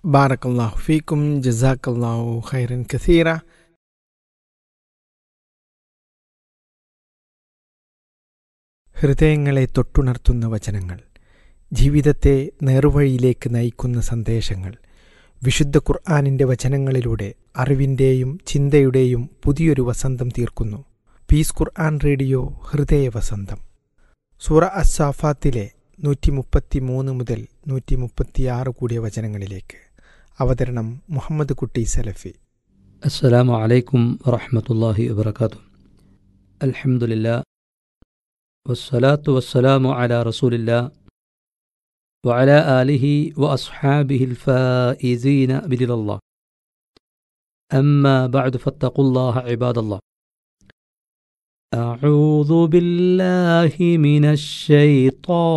ബാറക്കല്ലാഹു ഫീക്കും ജസാക്കല്ലാഹു ഖൈറൻ കസീറ ഹൃദയങ്ങളെ തൊട്ടുണർത്തുന്ന വചനങ്ങൾ ജീവിതത്തെ നേർവഴിയിലേക്ക് നയിക്കുന്ന സന്ദേശങ്ങൾ വിശുദ്ധ ഖുർആാനിൻ്റെ വചനങ്ങളിലൂടെ അറിവിൻ്റെയും ചിന്തയുടെയും പുതിയൊരു വസന്തം തീർക്കുന്നു പീസ് ഖുർആൻ റേഡിയോ ഹൃദയ വസന്തം സൂറ അസാഫാത്തിലെ നൂറ്റി മുപ്പത്തി മൂന്ന് മുതൽ നൂറ്റി മുപ്പത്തിയാറ് കൂടിയ വചനങ്ങളിലേക്ക് അവതരണം മുഹമ്മദ് കുട്ടി സലഫി السلام عليكم ورحمة الله وبركاته الحمد لله والصلاة والسلام على رسول الله وعلى آله وأصحابه الفائزين بذل الله أما بعد فاتقوا الله عباد الله أعوذ بالله من الشيطان